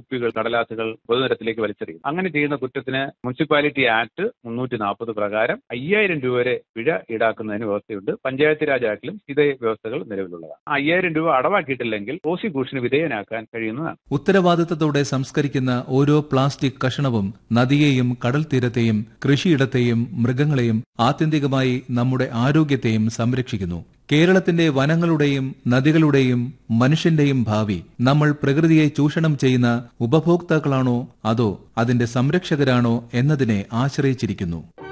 കുപ്പികൾ കടലാസുകൾ പൊതുനിരത്തിലേക്ക് വലിച്ചെറിയും അങ്ങനെ ചെയ്യുന്ന കുറ്റത്തിന് മുനിസിപ്പാലിറ്റി ആക്ട് മുന്നൂറ്റി നാൽപ്പത് പ്രകാരം അയ്യായിരം രൂപ വരെ പിഴ ഈടാക്കുന്നതിന് വ്യവസ്ഥയുണ്ട് പഞ്ചായത്ത് രാജ് ആക്ടിലും ഇതേ വ്യവസ്ഥകൾ നിലവിലുള്ളതാണ് ആ അയ്യായിരം രൂപ അടവാക്കിയിട്ടില്ലെങ്കിൽ പ്രോസിക്യൂഷന് വിധേയനാക്കാൻ കഴിയുന്നതാണ് ഉത്തരവാദിത്തത്തോടെ സംസ്കരിക്കുന്ന ഓരോ പ്ലാസ്റ്റിക് കഷണവും നദിയെയും കടൽ തീരത്തെയും കൃഷിയിടത്തെയും മൃഗങ്ങളെയും ആത്യന്തികമായി നമ്മുടെ ആരോഗ്യത്തെയും സംരക്ഷിക്കുന്നു കേരളത്തിന്റെ വനങ്ങളുടെയും നദികളുടെയും മനുഷ്യന്റെയും ഭാവി നമ്മൾ പ്രകൃതിയെ ചൂഷണം ചെയ്യുന്ന ഉപഭോക്താക്കളാണോ അതോ അതിന്റെ സംരക്ഷകരാണോ എന്നതിനെ ആശ്രയിച്ചിരിക്കുന്നു